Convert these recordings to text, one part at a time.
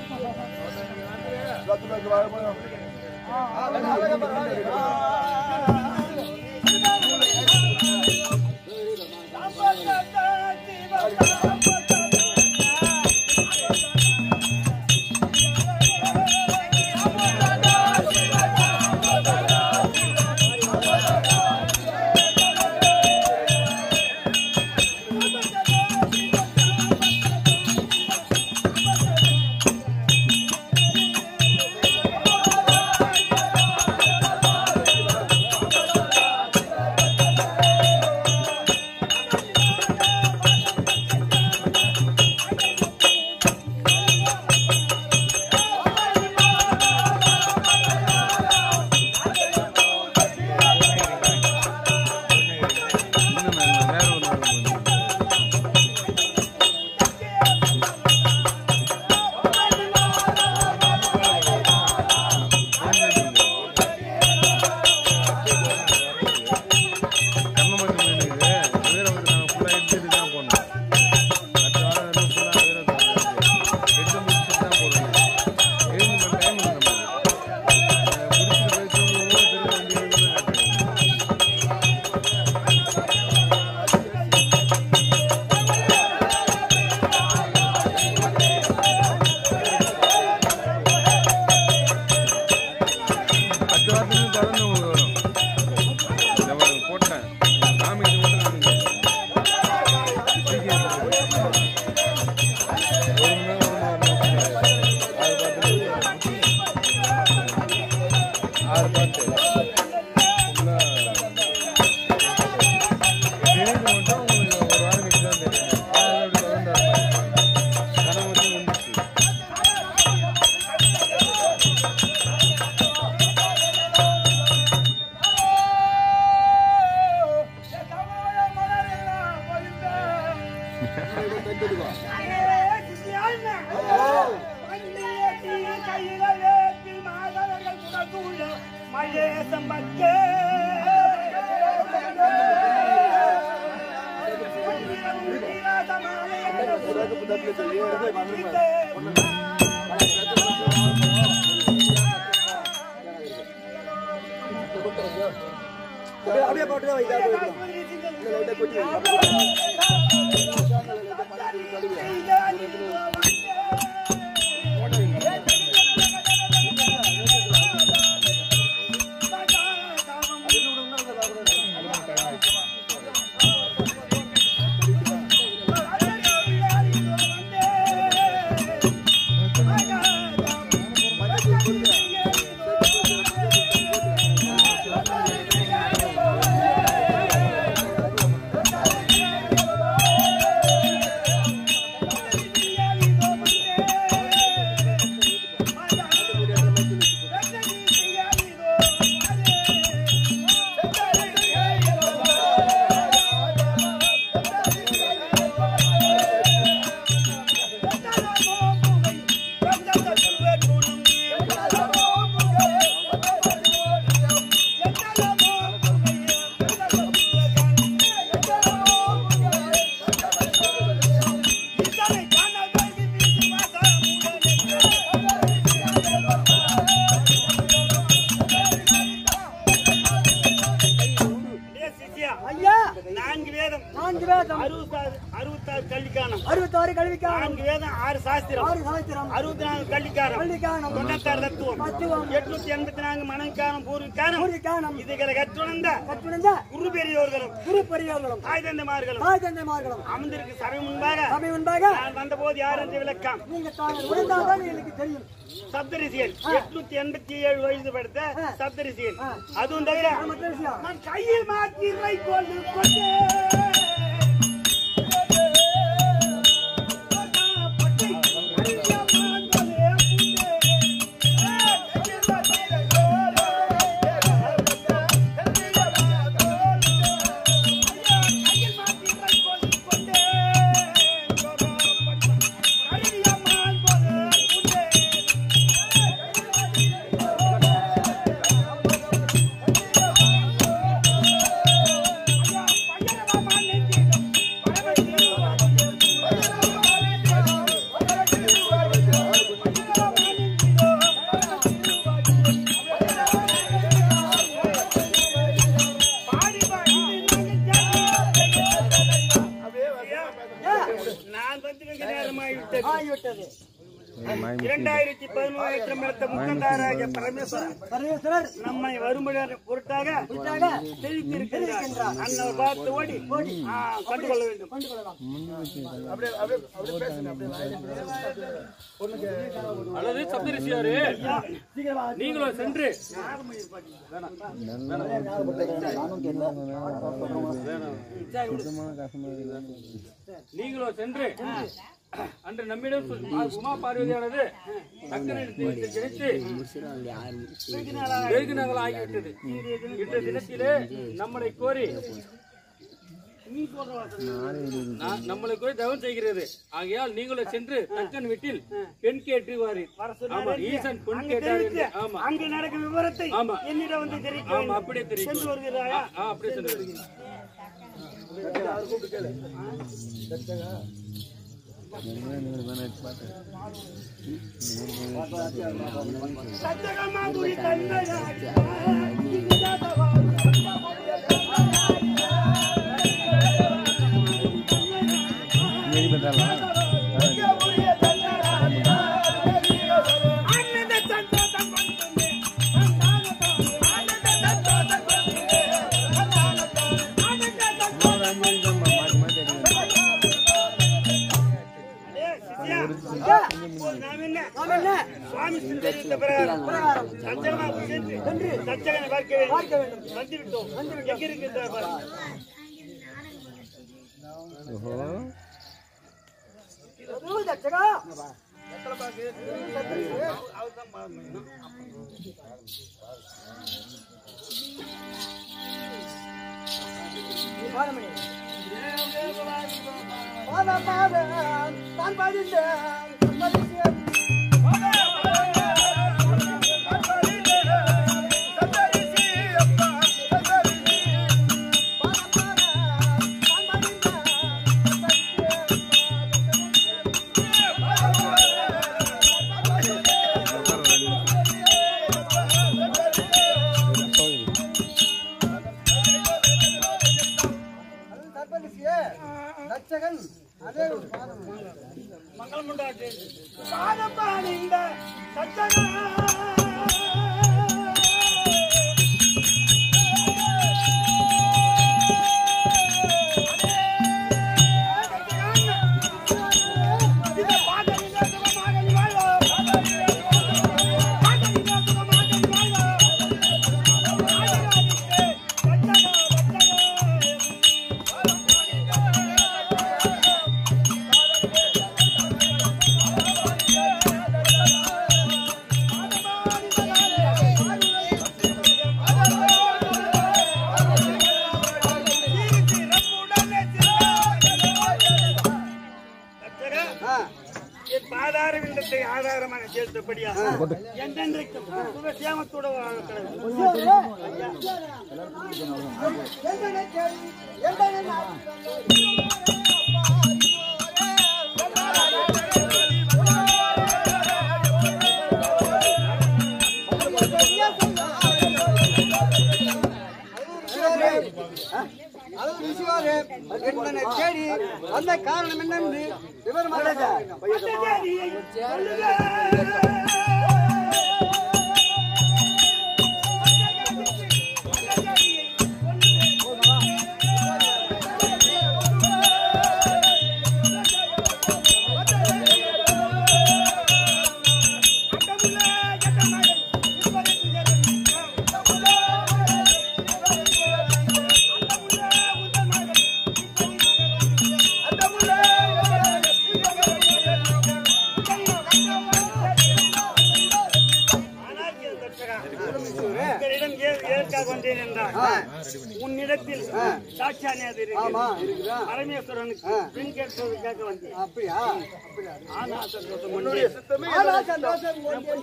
பத்து வாரத்துக்கு தொடர்ந்து உங்களுக்கு வரும் இந்த பாருங்க, போட்டேன் காமிக்கிறது மட்டும் காமிங்க. சீக்கிரம் போடுங்க. ஒரு மணி நேரம், ஒரு மணி நேரம் போடுங்க. ஆறு பாட்டு ஆறு பாட்டு ஃபுல்லா தெரியுது மட்டும் உங்களுக்கு ஒரு வாரம் கழிச்சு தான் தெரியும் காலையில அப்படி தொடர்ந்து வரமாட்டேன் கனவு வந்து வந்துச்சு அப்படியே போட்டு தான் வைத்தா ஐயா நான்கு வேதம் நான்கு வேதம் அறுபத்தாறு அறுபத்தாறு கல்விக்கானம் அறுபத்தாறு கல்விக்கான நான்கு வேதம் ஆறு சாஸ்திரம் ஆறு சாஸ்திரம் அறுபத்தி நான்கு கல்விக்காரம் கல்விக்கானம் தொண்ணூத்தாறு தத்துவம் தத்துவம் எட்நூத்தி எண்பத்தி நான்கு மனக்கானம் பூர்விக்கானம் பூர்விக்கானம் இதுகளை கற்றுணர்ந்த கற்றுணர்ந்த குரு பெரியோர்களும் குரு பெரியவர்களும் ஆயுதந்தமார்களும் தாய் தந்தைமார்களும் அமர்ந்திருக்கு சபை முன்பாக சபை முன்பாக நான் வந்தபோது யார் என்று விளக்கம் நீங்க தாங்கள் உணர்ந்தால்தான் எனக்கு தெரியும் சப்தரிசிகள் எட்நூத்தி எண்பத்தி ஏழு வயது படுத்த சப்தரிசிகள் ஆ. அதுவும் தவிர மற்ற விஷயம் நான் கையில் மாற்றி கொண்டு கொண்டே ஐயா இரண்டாயிரத்தி பதிமூணாயிரம் எடுத்த முக்கந்தாராகிய பரமேஸ்வரன் பரமேஸ்வரர் நம்மை வரும்படியான பொருட்டாக பொருட்டாக தெரிவித்திருக்கின்றார் அண்ணன் பார்த்து ஓடி ஆ, கண்டுகொள்ள வேண்டும் கொண்டு கொள்ளலாம் அல்லது சப்தரிசியாரு சீக்கிரமா நீங்களும் சென்று நீங்களும் சென்று அன்று நம்மிடம் சொல்- உமா பார்வதியானது சக்கரை கிடைத்து வெகு நாங்கள் ஆகிவிட்டது இன்ற தினத்திலே நம்மளை கோரி நான் நம்மளை கோரி தவம் செய்கிறது ஆகையால் நீங்களும் சென்று தக்கன் வீட்டில் பெண் கேட்டு வாரி ஆமா ஈசன் பெண் அங்கு கேட்டார் என்று. தெரிவித்து, ஆமா அங்கு நடக்கும் விவரத்தை ஆமா. என்னிடம் வந்து தெரிவிக்க ஆமா வேண்டும். அப்படியே தெரியும் சென்று வருகிறாயா ஆ, அப்படியே சென்று வருகிறேன். சத்தியமாகுடி தந்தையாய் நாம் என்ன நாம் என்ன சுவாமி சிந்தரித்த பிரகாரம் சத்தியமா சென்று சத்தியனை பார்க்க வேண்டும் பார்க்க வேண்டும் வந்துவிட்டோம் எங்க இருக்கின்றார் பாருங்க. ஓ, தட்சகா பாதமணி பாத பாத தான் பதிந்தேன் சம்பதித்தேன். பாத பாத தான் பதிந்தேன் சம்பதித்தே தட்சகன் அதே ஒரு பாதம் மங்களம் உண்டாட்டு பாதம் பாடிந்த சத்தனா என் பாதார விந்தத்தை ஆதாரமாக சேர்த்தபடியா என்றென்றைக்கும் சுகசேமத்தோட வாழ கடவுள் தேடி வந்த காரணம் என்னன்னு விவரமாக சொல்லுங்க. செய்தியை சொல்லுங்க. உங்களிடம் ஏ- எதற்காக வந்தேன் என்றால் உன்னிடத்தில் சாட்சியானது இருக்கிறது. பரமேஸ்வரனுக்கு பெண் கேட்பதற்காக வந்தேன் அப்படியா அப்படியா ஆனா சந்தோஷம் ஒன்றே. ஆனா சந்தோஷம்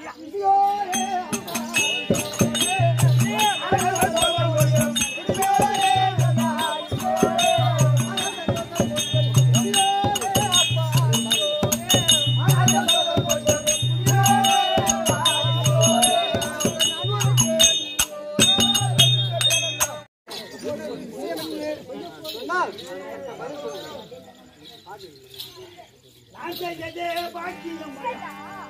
சொன்னால் நான் செய்ததே பாக்கியம்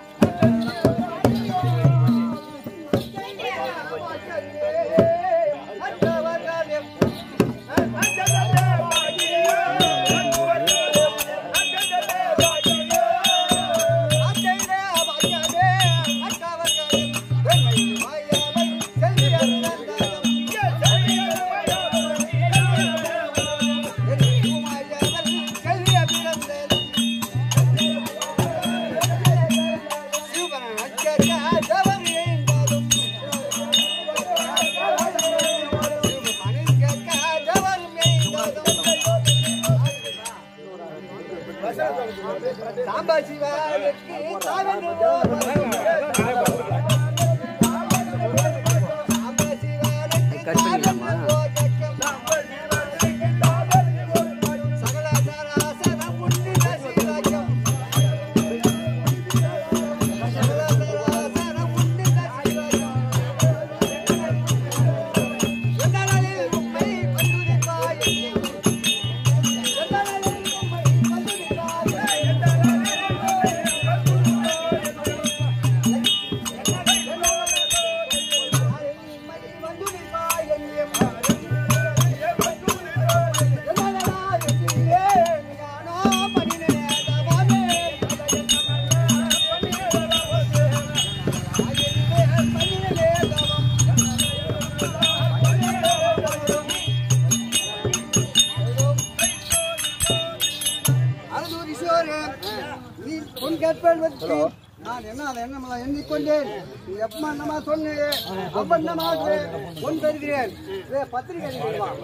நான் என்ன அதை என்னமெல்லாம் எண்ணிக்கொண்டேன் நீ எப்ப என்னமா சொன்னே அப்ப என்னமா ஒன் தருகிறேன் ஏ, பத்திரிகை அடிக்கிறேன் வா.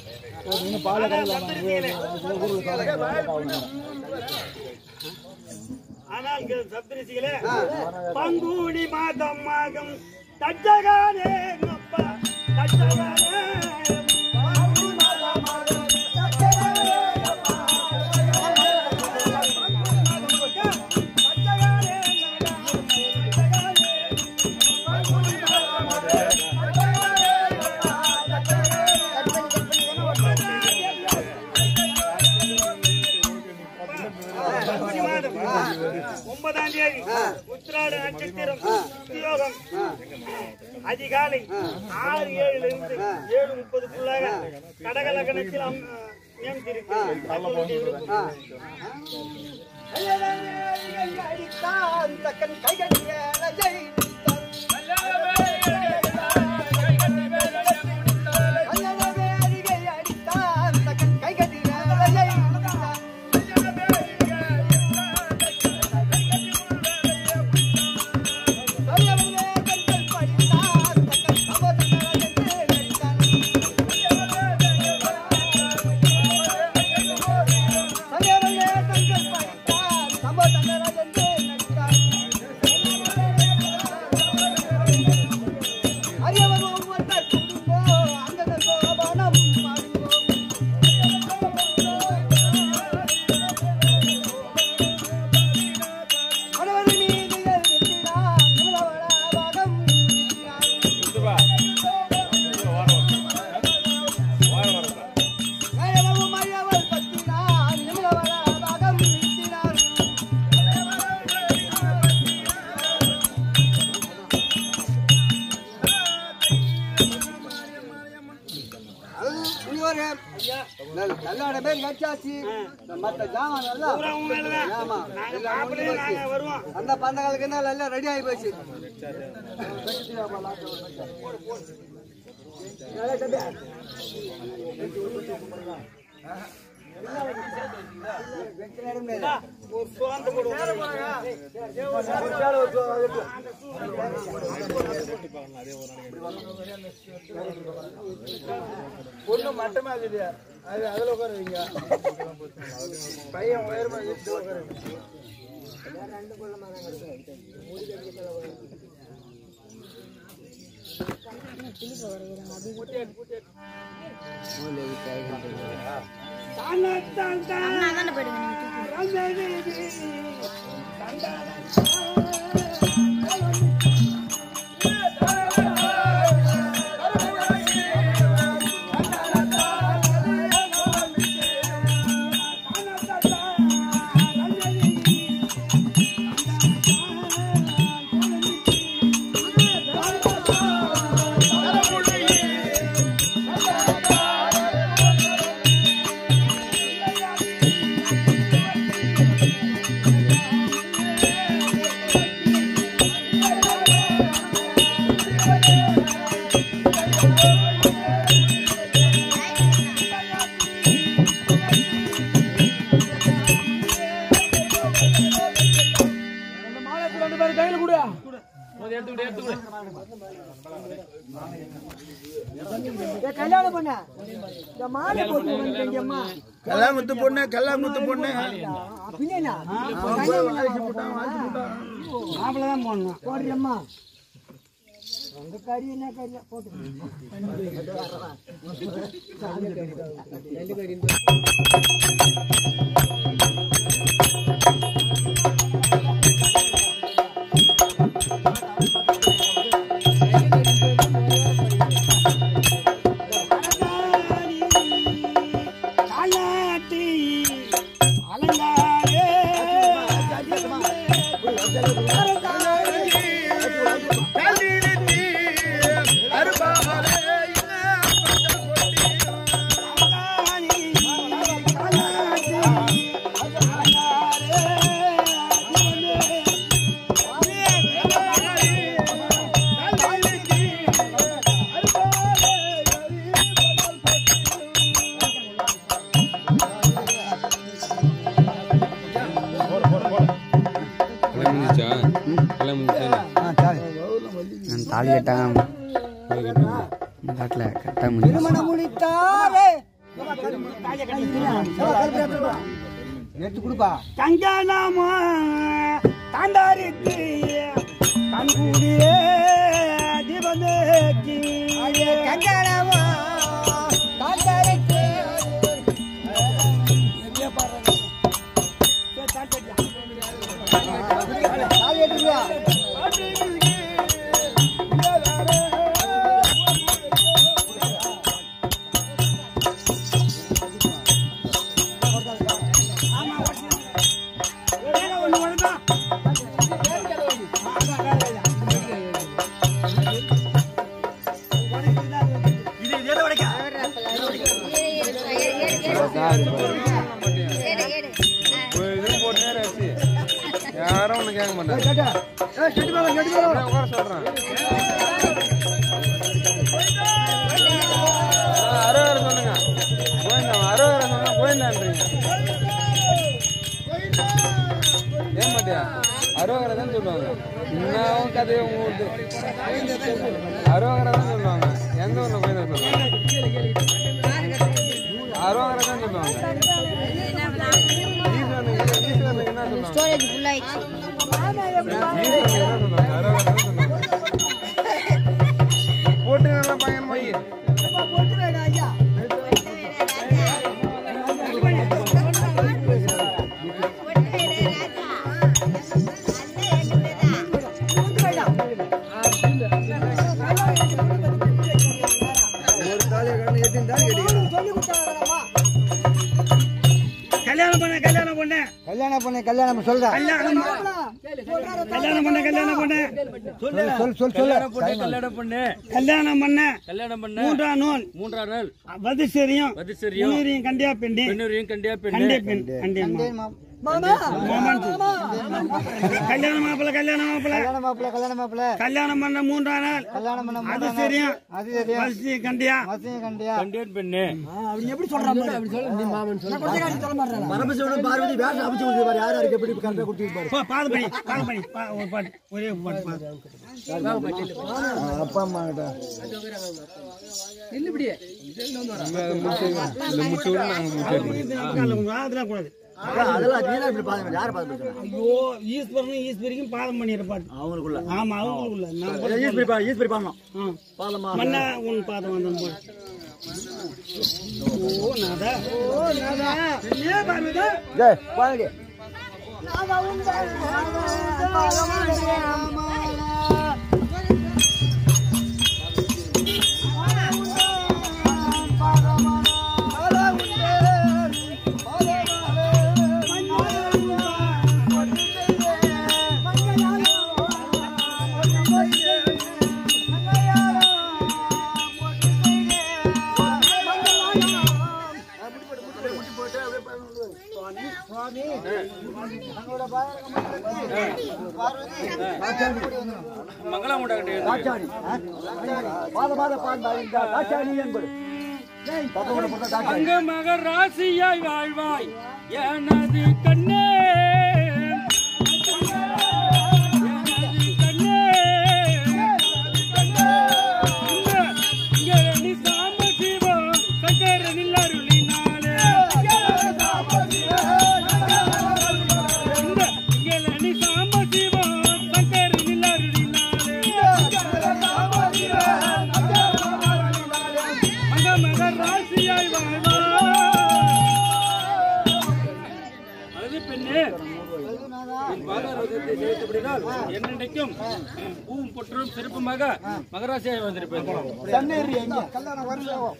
ஆனால் சப்தரிசிகளே பங்குனி மாதம் மாதம் தச்சகானே அப்பா தச்சகானே பங்குனி மாதம் ஒன்பதாம் தேதி உத்திராட நட்சத்திரம் உத்தியோகம் அதிகாலை ஆறு ஏழுல இருந்து ஏழு முப்பதுக்குள்ளாக கடக லக்னத்தில் அம்- நியமித்திருக்கிறேன் தங்களுடைய விருப்பம். அடித்தான் தக்கன் கைகட்டிய ரஜை கல்லவேலிகை அடித்தான் தக்கன் கைகட்டிய ரஜை கல்லவனே கண்கள் படித்தான் தக்கன் சமோதரத்தை நடித்தான் கல்லவனே கண்கள் படித்தான் சமோதரத்தை நடித்தான் அரியவர் ஒவ்வொருத்தர் குடும்போ அங்கத சோபனம் மாறுங்கோ மனவர் மீது எழுதினான் நிமிடவள பாகம் கயவவும் அரியவர் பத்தினான் நிமிடவள பாகம் நிறுத்தினான் கல்லாட பேர் கட்சாச்சு மத்த ஜாமான் எல்லாம் பூரா உன் மேலதான். ஆமா நாங்க எல்லாம் மாப்பிள்ளையே முடிஞ்சு நாங்க போச்சு. வருவோம் அந்த பந்தகாலுக்கு என்ன எல்லாம் ரெடி ஆகி போச்சு ஒரு சோர்ந்து கொடுவோம் பொண்ணு மட்டமா இருக்குது அது அதுல உட்கார வைங்க பையன் உயரமா இருக்குது உட்கார வைங்க தன்னத்தான் தான் தானே போயிடுங்க கல்யாணம் பண்ண இந்த மாலை போட்டு வந்துட்டீங்க அம்மா கல்லாங்குத்து பொண்ணு கல்லாங்குத்து பொண்ணு பின்னா மாப்பிள்ள தான் போடணும் போடுறியம்மா உங்க கறி என்ன கறியா போட்டு ரெண்டு கறி காலாட்டி அலங்காரே காலாட்டி முடிச்சா எல்லாம் முடிச்சா ஆ சரி நான் தாலி கட்டாம காட்டில் கரெக்டாக முடியும் திருமணம் முடித்தாரே எடுத்து கொடுப்பா கஞ்சானாமா தாண்டாரித்து கண்கூடியே தீபந்தேக்கி கங்கணமா காந்தாரத்து தாலி எடுத்துக்கோ இது எதை உடைக்க ஒரு இதுவும் போட்டு நேரம் ஆச்சு யாரும் ஒன்றும் கேட்க மாட்டாங்க கேட்டா ஏய் செட்டு மேல செட்டு மேல நான் உட்கார சொல்றேன் ஆ, அரோகரை சொல்லுங்க கோயந்தா அரோகரை சொன்னா கோயந்தான்றீங்க ஏன் மாட்டியா அரோகரை தான் சொல்லுவாங்க இன்னும் கதையை உங்களுக்கு அரோகரை தான் சொல்லுவாங்க எந்த ஊர்ல கோயந்தா சொல்லுவாங்க அரோகரை தான் சொல்லுவாங்க ஈஸ்வரனுக்கு ஈஸ்வரனுக்கு என்ன சொல்லுவாங்க ஸ்டோரேஜ் ஃபுல் ஆயிடுச்சு ஈஸ்வரனுக்கு என்ன சொல்லுவாங்க அரோகரை தான் சொல்லுவாங்க போட்டு நல்லா பயங்கரமா வை. ஒரு தாலியை கண்ணு எத்தின் தாலி கட்டிக்கலாம் கல்யாணம் பண்ண கல்யாணம் பண்ண கல்யாணம் பண்ண கல்யாணம் சொல்ற கல்யாணம் கல்யாணம் பண்ண கல்யாணம் பண்ண சொல்லு சொல் சொல் சொல்லு கல்யாணம் பண்ணு கல்யாணம் பண்ணு கல்யாணம் பண்ண கல்யாணம் பண்ணு மூன்றாம் நூல் மூன்றாம் நாள் வதிசரியும் வதிசரியும் முன்னூரியும் கண்டியா பெண்டி பெண்ணூரையும் கண்டியா கண்டிய பெண்ணு பெண் கண்டிய மாமா கல்யாண மாப்பிள்ள கல்யாண மாப்பிள்ள கல்யாண மாப்பிள்ள கல்யாண மாப்பிள்ள கல்யாணம் பண்ண மூன்றாம் நாள் கல்யாணம் பண்ண அது சரியும் அது தெரியும் வசி கண்டியா மசியம் கண்டியா கண்டியன் பெண்ணு பார்வதி வேஷம் அமைச்சு கொடுத்து பாரு யார் யாருக்கு எப்படி கரெக்டாக கொடுத்து பாரு பா, பாது பண்ணி பாது பண்ணி பா, ஒரு பாட்டு ஒரே ஒரு பாட்டு பாடு. அப்பா அம்மா கிட்ட இந்த முடிச்சு இந்த முடிச்சு விட நாங்கள் முடிச்சு கால்ல உங்க அதெல்லாம் கூடாது அதெல்லாம் நீதான் இப்படி பாருங்க யாரை பார்த்து ஐயோ ஈஸ்வரனும் ஈஸ்வரிக்கும் பாதம் பண்ணிடுற பாட்டு அவங்களுக்குள்ள ஆமா அவங்களுக்குள்ள நான் கூட ஈஸ்வரி பா ஈஸ்வரி பாடணும் ஆ. பாதமா மன்னா உன் பாதம் வந்த போது ஓ நாதா ஓ நாதா ஏ பார்வதா ஜெய் பாருங்க மங்களம் உண்டாகட்டும் காச்சாடி பாத பாத பாண்டாடி காச்சாடி என்பது தப்போட போட்ட காச்சாடி அங்க மகர் ராசியாய் வாழ்வாய் எனது கண்ணே எனது கண்ணே இங்க இங்க ரெண்டு சாம சிவம் சங்கரனில் அருளினாலே இங்க இங்க ரெண்டு சாம சிவம் சங்கரனில் அருளினாலே அங்க மகர் ராசியாய் வாழ்வாய் அழகு பெண்ணே என் பாதாரோகத்தை செலுத்தப்படினால் என்னென்றைக்கும் பூவும் பொற்றும் சிறப்புமாக மகராசியாய் வந்திருப்பேன் சென்னை எங்க கல்யாணம் வருஷம்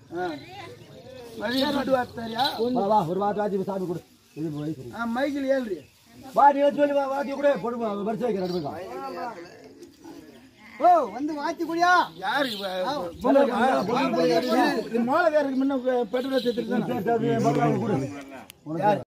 வா வா ஒரு வாட்டி வாத்தி சாமி கொடு இது வயசு மைக்கில் ஏழ்றி வாட்டி வச்சு சொல்லி வாத்தி கூட பொடு வருஷம் வைக்கிற ரெண்டு பேரும் ஓ வந்து வாத்தி குடியா யாரு மோளை வேற முன்ன பெட்ரோல் சேர்த்துட்டு